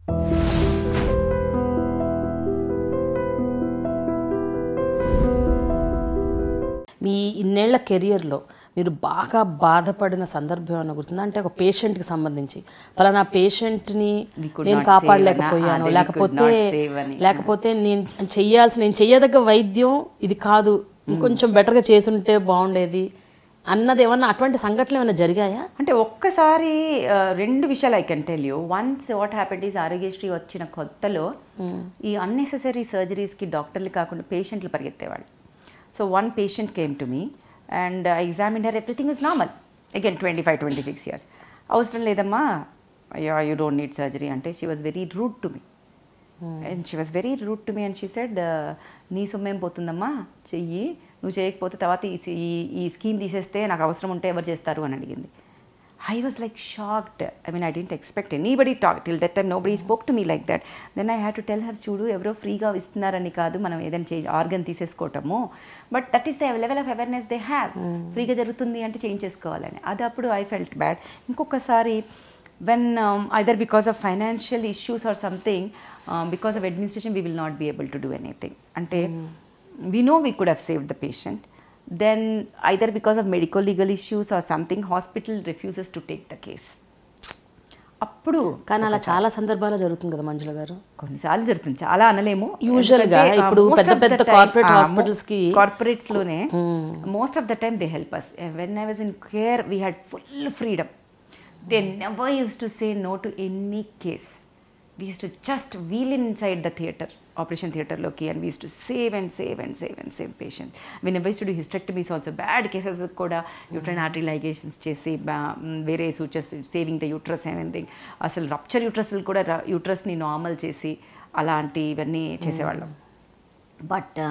మీ ఇన్నేళ్ల కెరియర్లో మీరు బాగా బాధపడిన సందర్భం ఏమైనా గుర్తుందా అంటే ఒక పేషెంట్కి సంబంధించి పలానా పేషెంట్ని could నేను not కాపాడలేకపోయాను save అని, ah, they could లేకపోతే not save అని. లేకపోతే నేను చెయ్యాల్సిన నేను చెయ్యదగ్గ వైద్యం ఇది కాదు ఇంకొంచెం బెటర్గా చేసుంటే బాగుండేది అన్నది ఏమన్నా అటువంటి సంఘటనలు ఏమైనా జరిగాయా అంటే ఒక్కసారి ఆ, రెండు విషయాలు I can tell you once what happened is Aarogyasri వచ్చిన కొత్తలో ఈ అన్నెసెసరీ సర్జరీస్కి డాక్టర్లు కాకుండా పేషెంట్లు పరిగెత్తేవాళ్ళు so one patient came to me and I examine her everything is normal again twenty five twenty six years అవసరం లేదమ్మా అయ్యో యూ డోంట్ నీడ్ సర్జరీ అంటే she was very rude to me and she was very rude to me and she said నీ సొమ్మేం పోతుందమ్మా చెయ్యి నువ్వు చేయకపోతే తర్వాత ఈ ఈ ఈ స్కీమ్ తీసేస్తే నాకు అవసరం ఉంటే ఎవరు చేస్తారు అని అడిగింది I was like shocked I mean I didn't expect anybody talk till that time nobody spoke to me like that then I had to tell her చూడు ఎవరో ఫ్రీగా ఇస్తున్నారని కాదు మనం ఏదైనా చే ఆర్గన్ తీసేసుకోవటము but that is the level of awareness they have ఫ్రీగా జరుగుతుంది అంటే చేంజ్ చేసుకోవాలని అది అప్పుడు ఐ ఫెల్ట్ బ్యాడ్ ఇంకొకసారి when um, either because of financial issues or something um, because of administration we will not be able to do anything ante we know we could have saved the patient then either because of medical legal issues or something hospital refuses to take the case అప్పుడు కానీ అలా చాలా సందర్భాలు జరుగుతుంది కదా మంజుల గారు కొన్నిసార్లు జరుగుతుంది చాలా అనలేము Usual గా ఇప్పుడు పెద్ద పెద్ద corporate hospitals కి కార్పొరేట్స్ లోనే most of the time they help us when I was in care we had full freedom they never use to say no to any case we use to just wheel inside the theatre operation థియేటర్లోకి and we used to save and save and save and save patient when we used to do hysterectomies also bad cases కూడా uterine artery ligations చేసి బా- వేరే sutures saving the uterus anything అసలు rupture యూట్రస్లు కూడా యూట్రస్ని normal చేసి అలాంటివన్నీ చేసేవాళ్ళం but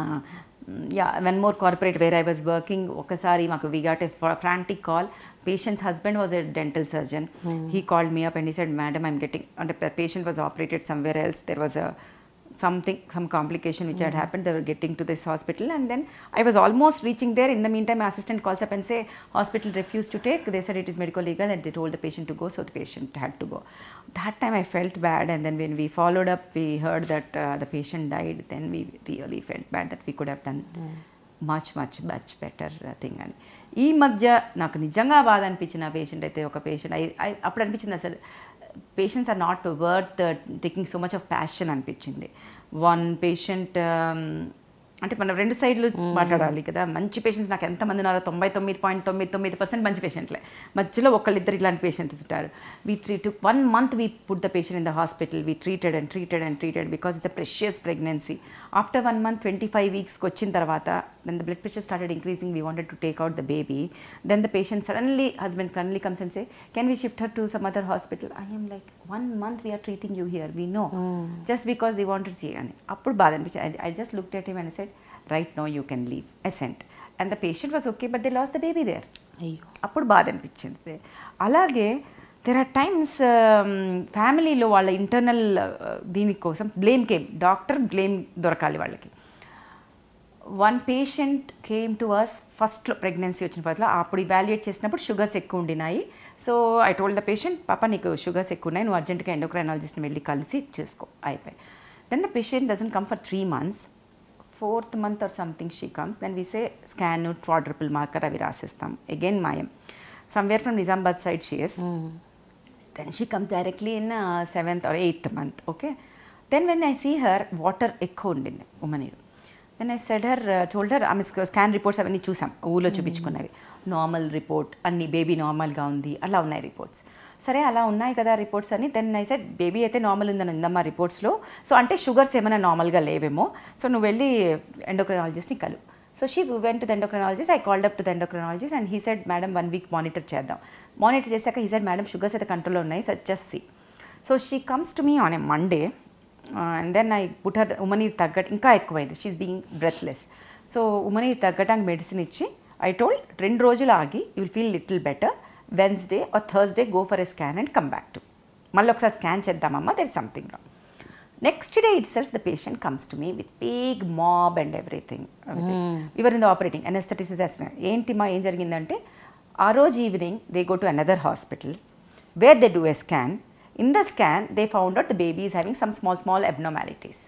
ya one more corporate where I was working ఒకసారి మాకు we got a frantic call patient's husband was a dental surgeon he called me up and he said madam I'm getting అంటే patient was operated somewhere else there was a something some complication which had happened they were getting to this hospital and then i was almost reaching there in the meantime my assistant calls up and say hospital refused to take they said it is medical legal and they told the patient to go so the patient had to go that time i felt bad and then when we followed up we heard that uh, the patient died then we really felt bad that we could have done much much much better thing అని ఈ మధ్య నాకు నిజంగా బాధ అనిపించిన patient అయితే ఒక patient అప్పుడు అనిపించింది అసలు patients are not worth taking so much of passion అనిపించింది వన్ పేషెంట్ అంటే మనం రెండు సైడ్లు మాట్లాడాలి కదా మంచి పేషెంట్స్ నాకు ఎంతమంది ఉన్నారో తొంభై తొమ్మిది పాయింట్ తొమ్మిది తొమ్మిది పర్సెంట్ మంచి పేషెంట్లే మధ్యలో ఒకళ్ళిద్దరు ఇలాంటి పేషెంట్స్ ఉంటారు we treat one month we put the patient in the hospital we treated and treated and treated because it's a precious pregnancy after one month twenty five వీక్స్కి వచ్చిన తర్వాత then the blood pressure started increasing we wanted to take out the baby then the patient suddenly husband suddenly comes and say can we shift her to some other hospital I am like one month we are treating you here we know just because they wanted see అని అప్పుడు బాధ అనిపించింది I just look at him and said right no you can leave I sent and the patient was okay but they lost the baby there అయ్యో అప్పుడు బాధ అనిపించింది అలాగే there are times ఫ్యామిలీలో వాళ్ళ ఇంటర్నల్ దీనికోసం బ్లేమ్ కేమ్ డాక్టర్ బ్లేమ్ దొరకాలి వాళ్ళకి one patient came to us ఫస్ట్లో ప్రెగ్నెన్సీ వచ్చిన పట్ల అప్పుడు ఇవాల్యుయేట్ చేసినప్పుడు షుగర్స్ ఎక్కువ ఉండినాయి so I told the patient పాప నీకు షుగర్స్ ఎక్కువ ఉన్నాయి నువ్వు అర్జెంట్గా ఎండోక్రైనాలజిస్ట్ని వెళ్ళి కలిసి చేసుకో అయిపోయి then the patient doesn't come for three months fourth month or something she comes then we say scan quadruple marker అవి రాసిస్తాం అగైన్ మాయం somewhere from Nizamabad side she's then she comes directly in seventh or eighth month okay then when I see her water ఎక్కువ ఉండింది ఉమనీరు then I said her told her ఆమె scan reports అవన్నీ చూసాం ఊళ్ళో చూపించుకున్నవి నార్మల్ రిపోర్ట్ అన్ని బేబీ నార్మల్గా ఉంది అలా ఉన్నాయి రిపోర్ట్స్ సరే అలా ఉన్నాయి కదా రిపోర్ట్స్ అని దెన్ ఐ సెడ్ బేబీ అయితే నార్మల్ ఉందని ఉందమ్మా రిపోర్ట్స్లో సో అంటే షుగర్స్ ఏమైనా నార్మల్గా లేవేమో సో నువ్వు వెళ్ళి ఎండోక్రైనాలజిస్ట్ని కలు so she went the endocrinologist I called up to the endocrinologist and he said madam one week monitor చేద్దాం మానిటర్ చేశాక హీ సెడ్ మేడం షుగర్స్ అయితే కంట్రోల్లో ఉన్నాయి so just see so she comes to me on a Monday and then I put her ఉమనీర్ తగ్గట్ ఇంకా ఎక్కువైంది she's being breathless so ఉమనీర్ తగ్గటానికి మెడిసిన్ ఇచ్చి ఐ టోల్డ్ రెండు రోజులు ఆగి you will feel little better Wednesday or Thursday go for a scan and come back to మళ్ళీ ఒకసారి స్కాన్ చేద్దామమ్మా there is something wrong next day itself the patient comes to me with big mob and everything ever in the operating anaesthetist ఏంటి మా ఏం జరిగిందంటే ఆ రోజు evening they go to another hospital where they do a scan in the scan they found out the baby is having some small small abnormalities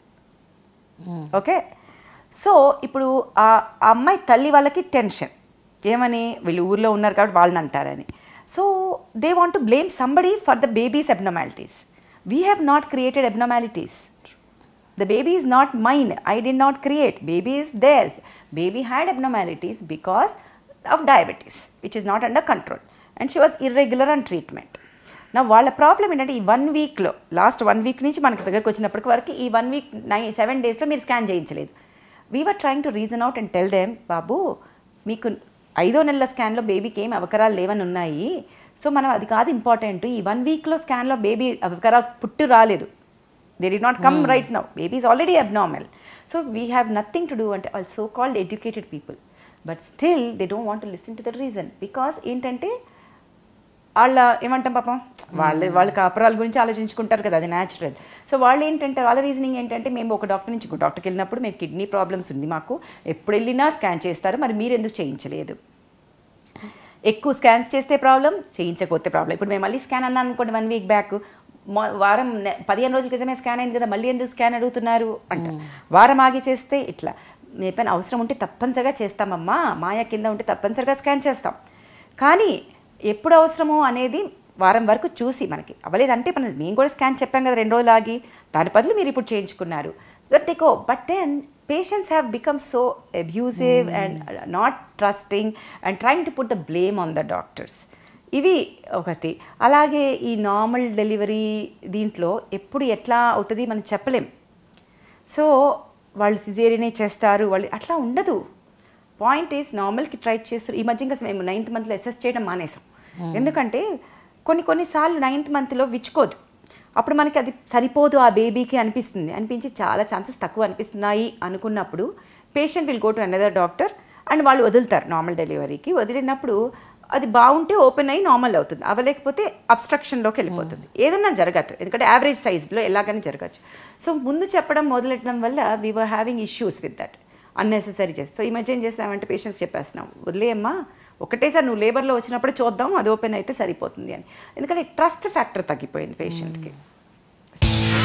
okay so ఇప్పుడు ఆ ఆ అమ్మాయి తల్లి వాళ్ళకి టెన్షన్ ఏమని వీళ్ళు ఊర్లో ఉన్నారు కాబట్టి వాళ్ళని అంటారని so they want to blame somebody for the baby's abnormalities we have not created abnormalities The baby is not mine. I did not create. Baby is theirs. Baby had abnormalities because of diabetes, which is not under control. And she was irregular on treatment. నా వాళ్ళ problem ఏంటంటే ఈ one వీక్లో last one week నుంచి మనకి దగ్గరకు వచ్చినప్పటికి వరకు ఈ వన్ వీక్ నైన్ సెవెన్ డేస్లో మీరు స్కాన్ చేయించలేదు we're trying to reason out and tell them బాబు మీకు ఐదో నెలల స్కాన్లో బేబీకి ఏం అవకరాలు లేవని ఉన్నాయి సో మనం అది కాదు ఇంపార్టెంట్ ఈ వన్ వీక్లో స్కాన్లో బేబీ అవకరాలు పుట్టు రాలేదు they did not come right now baby is already abnormal so we have nothing to do and all so called educated people but still they don't want to listen to the reason because ఏంటంటే వాళ్ళ ఏమంటాం పాపం వాళ్ళు వాళ్ళ కాపురాల గురించి ఆలోచించుకుంటారు కదా అది natural so వాళ్ళు ఏంటంటే వాళ్ళ రీజనింగ్ ఏంటంటే మేము ఒక డాక్టర్ నుంచి ఇంకో డాక్టర్కి వెళ్ళినప్పుడు మేము కిడ్నీ ప్రాబ్లమ్స్ ఉంది మాకు ఎప్పుడు వెళ్ళినా స్కాన్ చేస్తారు మరి మీరు ఎందుకు చేయించలేదు ఎక్కువ స్కాన్స్ చేస్తే ప్రాబ్లం చేయించకపోతే ప్రాబ్లం ఇప్పుడు మేము మళ్ళీ స్కాన్ అన్నాను అనుకోండి వన్ వీక్ బ్యాక్ వారం నె- పదిహేను రోజుల క్రితమే స్కాన్ అయింది కదా మళ్ళీ ఎందుకు స్కాన్ అడుగుతున్నారు అంట వారం ఆగి చేస్తే ఇట్లా మీ పైన అవసరం ఉంటే తప్పనిసరిగా చేస్తామమ్మా మాయా కింద ఉంటే తప్పనిసరిగా స్కాన్ చేస్తాం కానీ ఎప్పుడు అవసరమో అనేది వారం వరకు చూసి మనకి అవ్వలేదంటే మనం మేము కూడా స్కాన్ చెప్పాం కదా రెండు రోజులు ఆగి దాని బదులు మీరు ఇప్పుడు చేయించుకున్నారు but they go but then patients have become so abusive and not trusting and trying to put the blame on the doctors ఇవి ఒకటి అలాగే ఈ నార్మల్ డెలివరీ దీంట్లో ఎప్పుడు ఎట్లా అవుతుంది మనం చెప్పలేం సో వాళ్ళు సిజేరియనే చేస్తారు వాళ్ళు అట్లా ఉండదు పాయింట్ ఈస్ నార్మల్కి ట్రై చేస్తారు ఈ మధ్య ఇంకా మేము నైన్త్ మంత్లో అసెస్ చేయడం మానేసాం ఎందుకంటే కొన్ని కొన్నిసార్లు నైన్త్ మంత్లో విచ్చుకోదు అప్పుడు మనకి అది సరిపోదు ఆ బేబీకి అనిపిస్తుంది అనిపించి చాలా ఛాన్సెస్ తక్కువ అనిపిస్తున్నాయి అనుకున్నప్పుడు patient will go to another doctor అండ్ వాళ్ళు వదులుతారు నార్మల్ డెలివరీకి వదిలినప్పుడు అది బాగుంటే ఓపెన్ అయ్యి నార్మల్ అవుతుంది అవ్వలేకపోతే అబ్స్ట్రక్షన్లోకి వెళ్ళిపోతుంది ఏదన్నా జరగచ్చు ఎందుకంటే యావరేజ్ సైజ్లో ఎలాగని జరగచ్చు సో ముందు చెప్పడం మొదలెట్టడం వల్ల we were having issues with that unnecessary చేసి సో ఈ మధ్య ఏం చేస్తామంటే పేషెంట్స్ చెప్పేస్తున్నాం వదిలేయమ్మా ఒకటేసారి నువ్వు లేబర్లో వచ్చినప్పుడు చూద్దాం అది ఓపెన్ అయితే సరిపోతుంది అని ఎందుకంటే ట్రస్ట్ ఫ్యాక్టర్ తగ్గిపోయింది పేషెంట్కి